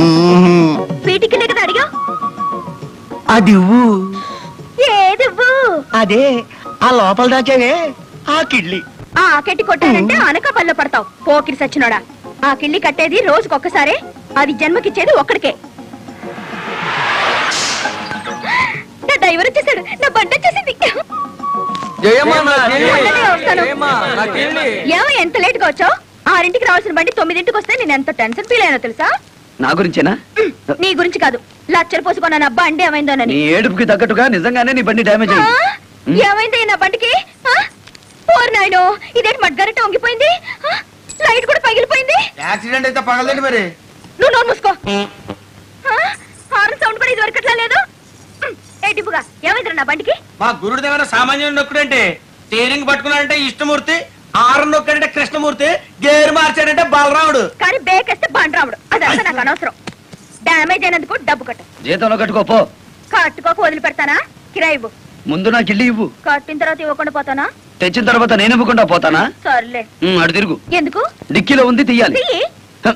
వీటికి కదా అడిగా అది ఇవ్వు ఏదివ్వు అదే ఆ లోపల దాచావే ఆ కిళ్ళి ఆ కెట్టి కొట్టానంటే అనక పల్ల పడతావు పోకిరి సచ్చినోడా ఆ కిళ్ళి కట్టేది రోజుకొక్కసారే అది జన్మకిచ్చేది ఒక్కడికే నా డ్రైవర్ వచ్చేసాడు నా బండి వచ్చేసింది మొన్ననే వస్తాను. ఏమో ఎంత లేట్ గా వచ్చావు ఆరింటికి రావాల్సిన బండి తొమ్మిదింటికి వస్తే నేను ఎంత టెన్షన్ ఫీల్ అయినా తెలుసా నా గురించేనా నీ గురించి కాదు లచ్చలు పోసుకున్న నా బండి నీ ఏమైందోనని ఏడుపుకి తగ్గట్టుగా నిజంగానే నీ బండి డ్యామేజ్ ఆ? అయింది ఏమైంది నా బండికి ఆ? ఓర్ నాయనో ఇదేంటి మడ్గారెట్ట వంగిపోయింది ఆ? లైట్ కూడా పగిలిపోయింది యాక్సిడెంట్ అయితే పగలదండి మరి నువ్వు నోరు మూసుకో ఆ? హార్న్ సౌండ్ కూడా ఇది వరకట్లా లేదు ఉమ్, ఏ టిప్పుగా ఏమైందిరా నా బండికి మా గురుడు దగ్గర సామాన్యుడు నొక్కుడంటే స్టీరింగ్ పట్టుకున్నాడంటే ఇష్టమూర్తి ఆరు నొక్కాడంటే కృష్ణమూర్తి గేరు మార్చాడంటే బలరాముడు కానీ బేకేస్తే బండరాముడు అదంతా నాకు అనవసరం డ్యామేజ్ అయినందుకు డబ్బు కట్టు జీతంలో కట్టుకోపో కట్టుకోక వదిలిపెడతానా కిరాయి ఇవ్వు ముందు నాకు ఇల్లు ఇవ్వు కట్టిన తర్వాత ఇవ్వకుండా పోతానా తెచ్చిన తర్వాత నేను ఇవ్వకుండా పోతానా సర్లే ఉమ్, అటు తిరుగు ఎందుకు డిక్కీలో ఉంది తీయాలి చెయ్యి హ.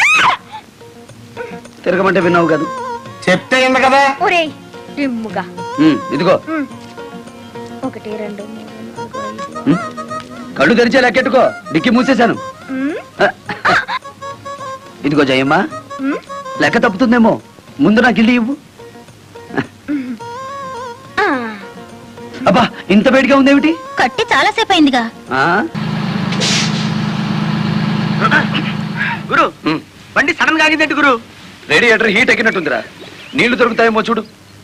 తిరగమంటే విన్నావు కాదు చెప్తే ఇంద కదా ఒరేయ్ రిమ్ముగా ఉమ్, ఇదిగో ఉమ్. ఒకటి రెండు మూడు నాలుగు ఐదు ఉమ్, కళ్ళు తెరిచే లెక్కెట్టుకో డిక్కీ మూసేశాను ఉమ్, హ. ఇదిగో జయమ్మ ఉమ్. లెక్క తప్పుతుందేమో ముందు నాకు ఇల్లు ఇవ్వు ఆ, అబ్బా ఇంత వేడిగా ఉందేమిటి కట్టి చాలా సేపు అయిందిగా ఆ? గురు ఉమ్, బండి సడన్ గా ఆగిందంటే గురు రేడియేటర్ హీట్ ఎక్కినట్టుందిరా నీళ్లు దొరుకుతాయేమో చూడు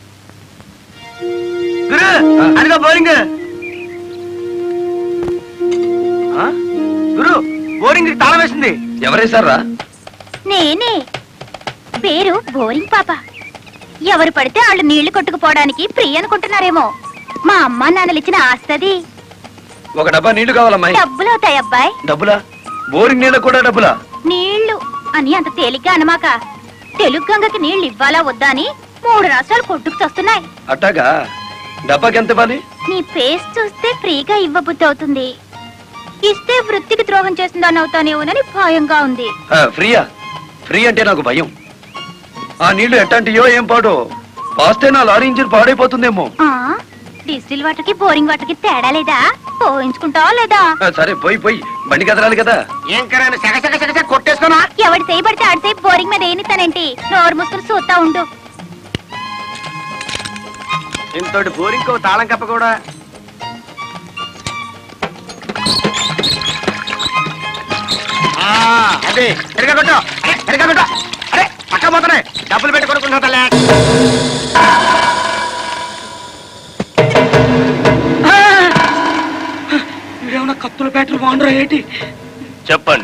గురు ఆ. అదిగో బోరింగ్ ఆ? గురు బోరింగ్ తాళం వేసింది ఎవరేశారా నేనే పేరు బోరింగ్ పాప ఎవరు పడితే వాళ్ళు నీళ్లు కొట్టుకుపోవడానికి ఫ్రీ అనుకుంటున్నారేమో మా అమ్మ నాన్నలు ఇచ్చిన ఆస్తది ఒక డబ్బా నీళ్లు కావాలమ్మాయి డబ్బులు అవుతాయి అబ్బాయి డబ్బులా బోరింగ్ నీళ్ళకు కూడా డబ్బులా నీళ్లు అని అంత తేలిగ్గా అనమాక తెలుగు గంగకి నీళ్లు ఇవ్వాలా వద్దా అని మూడు రాష్ట్రాలు కొట్టుకు వస్తున్నాయి అట్టాగా డబ్బాకి ఎంత ఇవ్వాలి నీ ఫేస్ చూస్తే ఫ్రీగా ఇవ్వబుద్ధి అవుతుంది ఇస్తే వృత్తికి ద్రోహం చేస్తుందని అవుతానేమోనని భయంగా ఉంది ఆ, ఫ్రీయా ఫ్రీ అంటే నాకు భయం ఆ నీళ్లు ఎట్టంటియో ఏం పాడో పాస్తే నా లారీ ఇంజిన్ పాడైపోతుందేమో ఆ డిస్టిల్ వాటర్ కి బోరింగ్ వాటర్ కి తేడా లేదా పోయించుకుంటావా లేదా ఆ, సరే పోయి పోయి బండి కదలాలి కదా ఏం కరాని సగ సగ సగ సగ కొట్టేసుకోనా ఎవడు చేయబడితే ఆడి సేపు బోరింగ్ మీద ఏనిస్తానంటే నోరు ముసుకులు చూస్తా ఉండు ఇంతటి బోరింగ్ కు తాళం కప్ప కూడా ఆ, అదే సరిగా కొట్టు అరే, సరిగా కొట్టు అరే పక్క పోతున్నాయి డబ్బులు పెట్టి కొనుక్కుంటా తల్లే ఇదేమన్నా కత్తుల బ్యాటరీ బాగుండరా ఏంటి చెప్పండి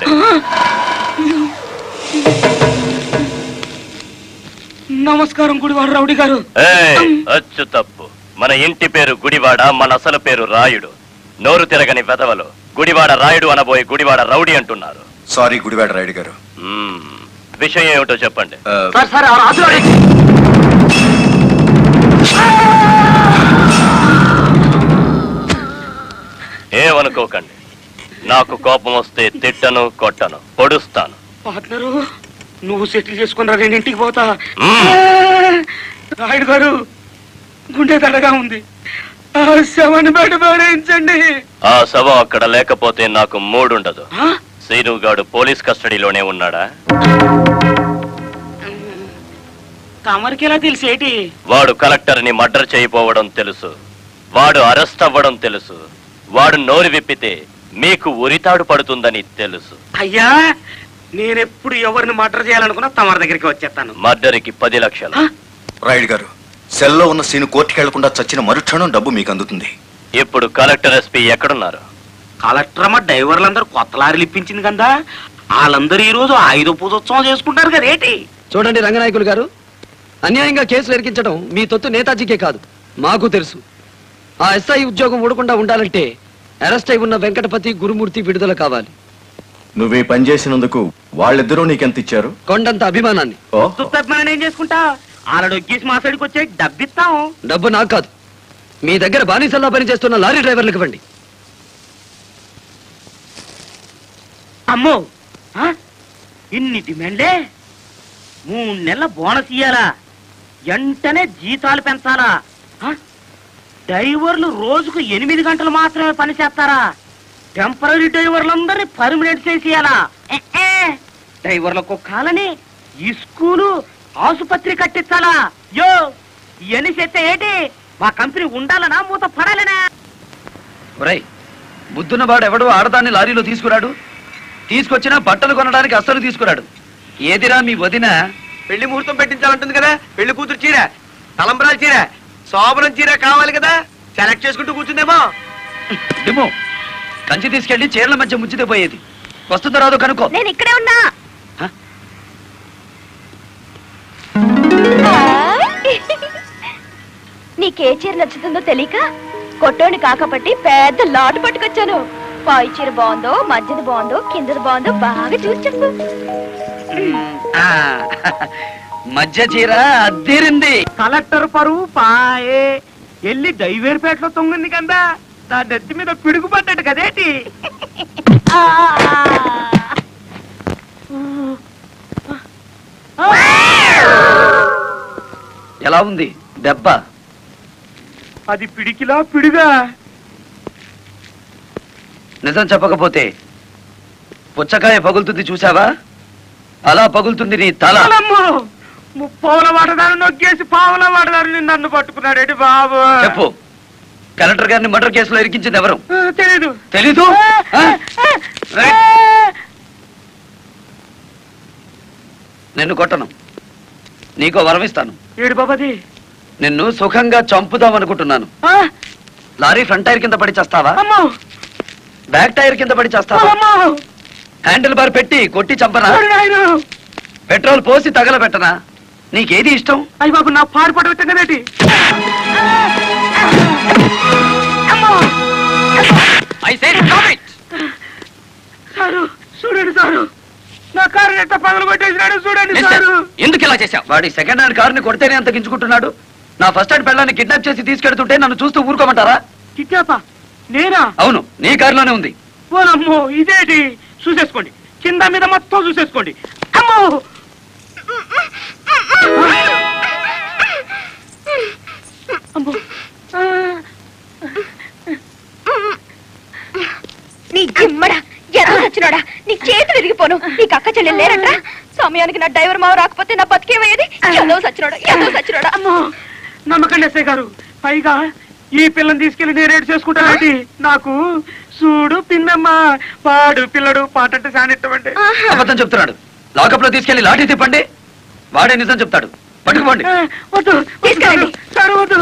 నమస్కారం గుడివాడు రౌడీ గారు ఏయ్, అచ్చు తప్పు మన ఇంటి పేరు గుడివాడ మన అసలు పేరు రాయుడు నోరు తిరగని వెధవలు గుడివాడ రాయుడు అనబోయి గుడివాడ రౌడీ అంటున్నారు సారీ గుడివాడ రాయుడు గారు మ్మ్. విషయం ఏమిటో చెప్పండి ఆ, సార్ సార్ ఆ రాజులు ఏమనుకోకండి నాకు కోపం వస్తే తిట్టను కొట్టను పొడుస్తాను పార్ట్నరు నువ్వు సెటిల్ చేసుకుని రా నేను ఇంటికి పోతా మ్మ్. రాయుడు గారు గుండె దడగా ఉంది ఆ శవాన్ని బయట పడేయించండి ఆ శవం అక్కడ లేకపోతే నాకు మూడుండదు ఆ? సీనుగాడు పోలీస్ కస్టడీలోనే ఉన్నాడా తమరికి ఎలా తెలిసేటి వాడు కలెక్టర్ని మర్డర్ చేయపోవడం తెలుసు వాడు అరెస్ట్ అవ్వడం తెలుసు వాడు నోరు విప్పితే మీకు ఉరితాడు పడుతుందని తెలుసు అయ్యా నేనెప్పుడు ఎవరిని మర్డర్ చేయాలనుకున్నా తమరి దగ్గరికి వచ్చేస్తాను మర్డర్కి పది లక్షలు ఆ? రాయుడు గారు సెల్లో ఉన్న సీను కోర్టుకి వెళ్లకుండా చచ్చిన మరుక్షణం డబ్బు మీకు అందుతుంది ఇప్పుడు కలెక్టర్ ఎస్పీ ఎక్కడున్నారు కలెక్టర్ అమ్మ డ్రైవర్లందరూ కొత్త లారీలు ఇప్పించింది కదా వాళ్ళందరూ ఈ రోజు ఆయుధ పూజోత్సవం చేసుకుంటారు కదా ఏంటి చూడండి రంగనాయకులు గారు అన్యాయంగా కేసులు ఎరికించడం మీ తొత్తు నేతాజీకే కాదు మాకు తెలుసు ఆ ఎస్ఐ ఉద్యోగం ఊడకుండా ఉండాలంటే అరెస్ట్ అయి ఉన్న వెంకటపతి గురుమూర్తి విడుదల కావాలి నువ్వు ఈ పని చేసినందుకు వాళ్ళిద్దరూ నీకెంత ఇచ్చారు కొండంత అభిమానాన్ని ఓ దుత్తభిమానం ఏం చేసుకుంటా ఆలడొగ్గేసి మా సైడ్కి వచ్చే డబ్బిస్తాం డబ్బు నాకు కాదు మీ దగ్గర బానిసల్లా పనిచేస్తున్న లారీ డ్రైవర్లకు ఇవ్వండి అమ్మో ఆ? ఇన్ని డిమాండ్లే మూడు నెలల బోనస్ ఇయ్యాలా వెంటనే జీతాలు పెంచాలా ఆ? డ్రైవర్లు రోజుకు ఎనిమిది గంటలు మాత్రమే పని చేస్తారా టెంపరీ డ్రైవర్లందరినీ పర్మనెంట్ చేసేయాలా ఏ, ఏ. డ్రైవర్లకు కాలని ఈ స్కూలు ఆసుపత్రి కట్టించాలా యో ఇవన్నీ చేస్తే ఏంటి మా కంపెనీ ఉండాలనా మూత పడాలనా ఒరేయ్ బుద్ధున్నవాడు ఎవడో ఆడదాన్ని లారీలో తీసుకురాడు తీసుకొచ్చినా బట్టలు కొనడానికి అస్సలు తీసుకురాడు ఏదిరా మీ వదిన పెళ్లి ముహూర్తం పెట్టించాలంటుంది కదా పెళ్లి కూతురు చీర తలంబరాల చీర శోభనం చీర కావాలి కదా సెలెక్ట్ చేసుకుంటూ కూర్చుందేమో డిమో కంచి తీసుకెళ్లి చీరల మధ్య ముచ్చితే పోయేది వస్తుందో రాదో కనుక్కో నేను ఇక్కడే ఉన్నా హ? నీకే చీర నచ్చుతుందో తెలియక కొట్టోని కాకపట్టి పెద్ద లాట్ పట్టుకొచ్చాను పై చీర బాగుందో మధ్యది బాగుందో కిందది బాగుందో బాగా చూసి చెప్పు ఆ, మధ్య చీర అద్దీరింది కలెక్టర్ పరువు పాయే ఎల్లి దైవేరుపేటలో తొంగింది కదా నా నెత్తి మీద పిడుగు పడ్డట్టు కదేటి ఆ. ఎలా ఉంది దెబ్బ అది పిడికిలా పిడుగా నిజం చెప్పకపోతే పుచ్చకాయ పగులుతుంది చూసావా అలా పగులుతుంది నీ తల అమ్మో! ముప్పావుల వాడదారు నొక్కేసి పావుల వాడదారు నన్ను పట్టుకున్నాడేటి బాబు చెప్పు కలెక్టర్ గారిని మర్డర్ కేసులో ఇరికించింది ఎవరు ఆ, తెలీదు తెలీదు ఆ? రైట్. నిన్ను కొట్టను నీకో వరమిస్తాను ఏడు బాబాది నిన్ను సుఖంగా చంపుదాం అనుకుంటున్నాను ఆ, లారీ ఫ్రంట్ టైర్ కింద పడి చేస్తావా అమ్మో బ్యాక్ టైర్ కింద పడి చేస్తావా అమ్మో హ్యాండిల్ బార్ పెట్టి కొట్టి చంపనా ఓరి నాయను. పెట్రోల్ పోసి తగలబెట్టనా నీకేది ఇష్టం అయ్య బాబు నా పాడు పడవచ్చు కదేటి అమ్మో సారు చూడండి సారు నా కారు ఎట్ట పగలు కొట్టేసినాడు చూడండి సారు ఎందుకు ఇలా చేశావు వాడి సెకండ్ హ్యాండ్ కారుని కొడితేనే అంత గించుకుంటున్నాడు నా ఫస్ట్ హ్యాండ్ పెళ్ళాన్ని కిడ్నాప్ చేసి తీసుకెడుతుంటే నన్ను చూస్తూ ఊరుకోమంటారా కిడ్నాపా నేనా అవును నీ కారులోనే ఉంది ఓనమ్మో ఇదేటి చూసేసుకోండి కింద మీద మొత్తం చూసేసుకోండి అమ్మో అమ్మో ఆ, నీ జిమ్మడా ఎలా వచ్చినాడా నీ చేతి విరిగిపోను నీకు అక్క చెల్లెలు లేరట్రా సమయానికి నా డ్రైవర్ మావ రాకపోతే నా బతికేమయ్యేది ఎదో సచ్చినోడా ఎదో సచ్చినోడా అమ్మో నమ్మకండి ఎస్ఐ గారు పైగా ఈ పిల్లని తీసుకెళ్లి నేను రేటు చేసుకుంటానండి నాకు చూడు పిన్నమ్మ పాడు పిల్లడు పాట అంటే సానిట్టమండి అబద్ధం చెప్తున్నాడు లాకప్ లో తీసుకెళ్లి లాఠీ తిప్పండి వాడే నిజం చెప్తాడు పట్టుకుపోండి ఆ, వద్దు తీసుకెళ్ళండి. సార్ వద్దు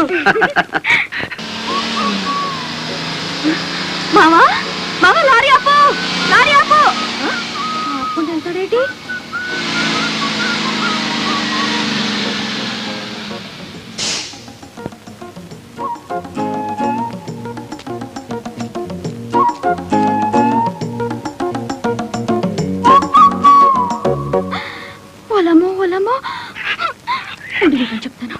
మావా మావా లారీ ఆపు లారీ ఆపు ఆపుకుంటూ వెళ్తాడేంటి ఒలమో ఒలమో ఉండు నీకు చెప్తాను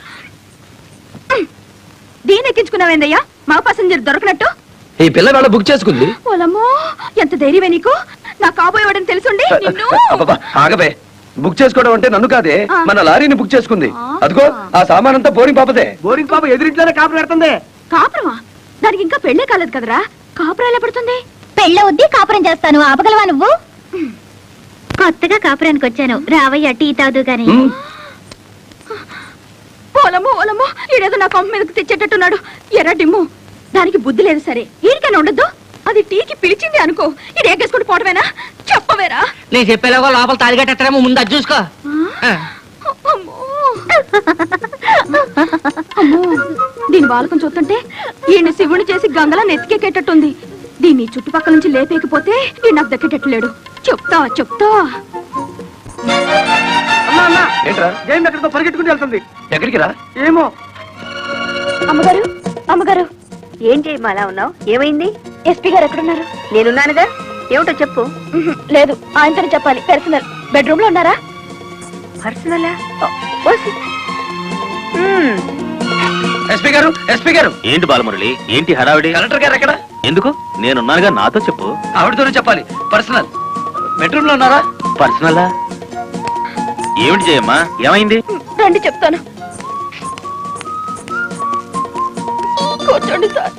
దీని ఎక్కించుకున్నావేందయ్యా మా పసంజర్ దొరకనట్టు ఈ పిల్ల వేళ బుక్ చేసుకుంది పొలమో ఎంత ధైర్యమే నీకు నా కాబోయేవాడని తెలుసుండి నిన్ను అబ్బబ్బా, ఆగబే బుక్ చేసుకోవడం అంటే నన్ను కాదే ఆ. మన లారీని బుక్ చేసుకుంది ఆ. అదిగో ఆ సామాన్ అంతా బోరింగ్ పాపదే బోరింగ్ పాప ఎదురింట్లోనే కాపు పెడుతుంది కాపురమా దానికి ఇంకా పెళ్ళే కాలేదు కదరా కాపురం ఎలా పడుతుంది పెళ్ళవుద్ది కాపురం చేస్తాను ఆపగలవా నువ్వు కొత్తగా కాపురానికి వచ్చాను రావయ్య టీ తాదు గాని ఉమ్. పొలము పొలము ఈడేదో నా కొంప మీదకి తెచ్చేటట్టున్నాడు ఎర్ర డిమ్ము దానికి బుద్ధి లేదు సరే ఈడికైనా ఉండద్దు అది టీకి పిలిచింది అనుకో ఇది ఎగ్గేసుకుంటూ పోవటమేనా చెప్పవేరా నేను చెప్పేలాగో లోపల తాలిగట్టేమో ముందు అది చూసుకో ఆ? అమ్మో అమ్మో దీని బాలకం చూస్తుంటే ఈయన శివుని చేసి గంగలా నెత్తికెక్కేటట్టుంది దీన్ని చుట్టుపక్కల నుంచి లేపేకపోతే ఈ నాకు దక్కేటట్లేడు చెప్తా చెప్తా అమ్మా అమ్మా ఏంట్రా జైన్ ఎక్కడితో పరిగెట్టుకుంటూ వెళ్తుంది ఎక్కడికి రా ఏమో అమ్మగారు అమ్మగారు ఏం చేయమ్మా అలా ఉన్నావు ఏమైంది ఎస్పీ గారు ఎక్కడున్నారు నేనున్నానుగా ఏమిటో చెప్పు ఉహు, లేదు ఆయనతోనే చెప్పాలి పర్సనల్ బెడ్రూమ్ లో ఉన్నారా పర్సనలా ఓసి. మ్మ్. ఎస్పీ గారు ఎస్పీ గారు ఏంటి బాలమురళి ఏంటి హడావిడి కలెక్టర్ గారు ఎక్కడ ఎందుకు నేనున్నానుగా నాతో చెప్పు ఆవిడతోనే చెప్పాలి పర్సనల్ బెడ్రూమ్ లో ఉన్నారా పర్సనలా ఏమిటి జయమ్మా ఏమైంది రండి చెప్తాను కూర్చోండి సార్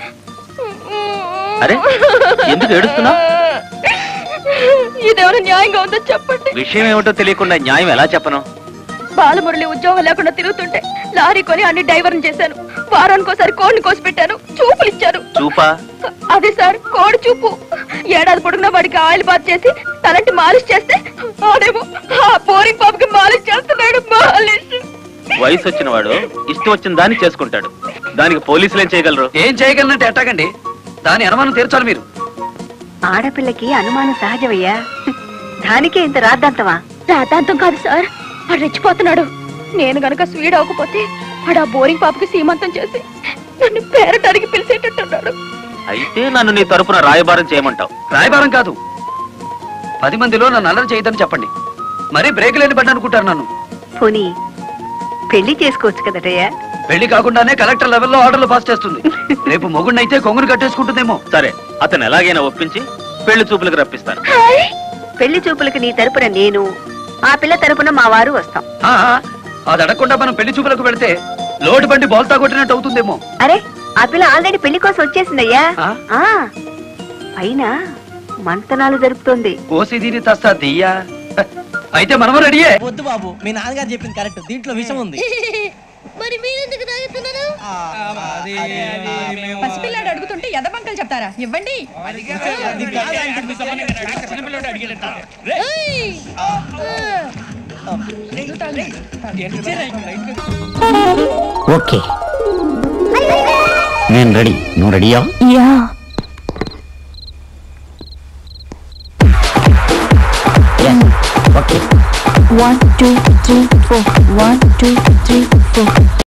అరే, ఎందుకు ఏడుస్తున్నావ్? ఇదేమైనా న్యాయంగా ఉందో చెప్పండి విషయం ఏమిటో తెలియకుండా న్యాయం ఎలా చెప్పను బాలమురళి ఉద్యోగం లేకుండా తిరుగుతుంటే లారీ కొని అన్ని డైవర్ని చేశాను వారానికోసారి కోడిని కోసి పెట్టాను చూపులు ఇచ్చాను చూపా అదే సార్ కోడి చూపు ఏడాది పొడుగునా వాడికి ఆయిల్ బాత్ చేసి తలంటి మాలిష్ చేస్తే ఆడేమో ఆ బోరింగ్ పాపకి మాలిష్ చేస్తున్నాడు మాలిష్ వయసు వచ్చిన వాడు ఇష్టం వచ్చిన దాన్ని చేసుకుంటాడు దానికి పోలీసులు ఏం చేయగలరు ఏం చేయగలనంటే ఎట్టాగండి దాని అనుమానం తీర్చాలి మీరు ఆడపిల్లకి అనుమానం సహజమయ్యా దానికే ఇంత రాద్దంతమా రాతాంతం కాదు సార్ వాడు రెచ్చిపోతున్నాడు నేను గనక స్వీడ్ అవ్వకపోతే వాడు ఆ బోరింగ్ పాపకి సీమంతం చేసి నన్ను పేరటానికి పిలిచేటట్టున్నాడు అయితే నన్ను నీ తరపున రాయబారం చేయమంటావు రాయబారం కాదు పది మందిలో నన్ను అల్లరి చేయదని చెప్పండి మరీ బ్రేక్ లేని పడ్డ అనుకుంటారు నన్ను పోనీ పెళ్లి చేసుకోవచ్చు కదటయ్యా పెళ్లి కాకుండానే కలెక్టర్ లెవెల్లో ఆర్డర్లు పాస్ చేస్తుంది రేపు మొగుడినైతే కొంగును కట్టేసుకుంటుందేమో సరే అతను ఎలాగైనా ఒప్పించి పెళ్లి చూపులకు రప్పిస్తాను పెళ్లి చూపులకి నీ తరపున నేను ఆ పిల్ల తరపున మా వారు వస్తాం ఆ, అది అడగకుండా మనం పెళ్లి చూపులకు వెళితే లోటు బండి బోల్తా కొట్టినట్టు అవుతుందేమో అరే ఆ పిల్ల ఆల్రెడీ పెళ్లి కోసం వచ్చేసిందయ్యా ఆ? ఆ పైన మంతనాలు జరుపుతోంది ఓసి దీని తస్తా దియ్యా అయితే మనము రెడీయే వద్దు బాబు మీ నాన్నగారు చెప్పింది కరెక్ట్ దీంట్లో విషయం ఉంది మరి మీరెందుకు తాగుతున్నారు ఆ, అది- అది మేము- పసిపిల్లాడు అడుగుతుంటే ఎదబంకలు చెప్తారా ఇవ్వండి అది కాదండి. ఓకే నేను రెడీ నువ్వు రెడీయా yeah okay one two three four one two three four